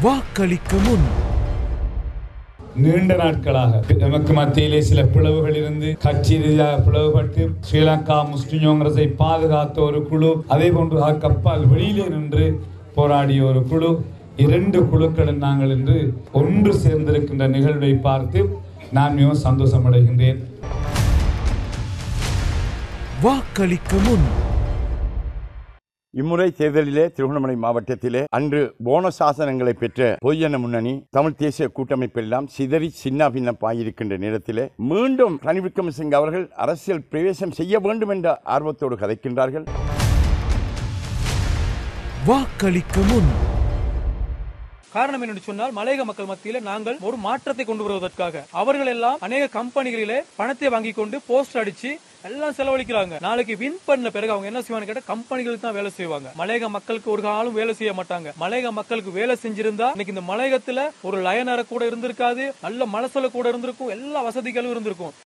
வாக்களிக்க முன் நீண்ட நாட்களாக நமக்கு மத்தியிலே சில பிளவுகள் இருந்து கட்சி ரீதியாக பிளவுபட்டு ஸ்ரீலங்கா முஸ்லிம் காங்கிரஸை பாதுகாத்த ஒரு குழு அதே போன்று அதற்கப்பால் வெளியிலே நின்று போராடிய ஒரு குழு இரண்டு குழுக்களும் நாங்கள் இன்று ஒன்று சேர்ந்திருக்கின்ற நிகழ்வை பார்த்து நான் மிகவும் சந்தோஷம் அடைகின்றேன் வாக்களிக்க முன் இம்முறை தேர்தலிலே திருவண்ணாமலை மாவட்டத்திலே அன்று போனஸ் ஆசனங்களை பெற்ற பொய்யன முன்னணி தமிழ் தேசிய கூட்டமைப்பெல்லாம் சிதறி சின்ன பின்னப்பாயிருக்கின்ற நேரத்திலே மீண்டும் ரணில் விக்ரமசிங்க அவர்கள் அரசியல் பிரவேசம் செய்ய வேண்டும் என்ற ஆர்வத்தோடு கதைக்கின்றார்கள் வாக்களிக்க முன் காரணம் என்னன்னு சொன்னால் மலையக மக்கள் மத்தியில நாங்கள் ஒரு மாற்றத்தை கொண்டு வருவதற்காக அவர்கள் எல்லாம் அநேக கம்பெனிகளிலே பணத்தை வாங்கி கொண்டு போஸ்ட் அடிச்சு எல்லாம் செலவழிக்கிறாங்க நாளைக்கு வின் பண்ண பிறகு அவங்க என்ன செய்வாங்க கேட்டா கம்பெனிகளுக்கு தான் வேலை செய்வாங்க மலையக மக்களுக்கு ஒரு காலம் வேலை செய்ய மாட்டாங்க மலையக மக்களுக்கு வேலை செஞ்சிருந்தா இன்னைக்கு இந்த மலையகத்துல ஒரு லயனர கூட இருந்திருக்காது நல்ல மனசுல கூட இருந்திருக்கும் எல்லா வசதிகளும் இருந்திருக்கும்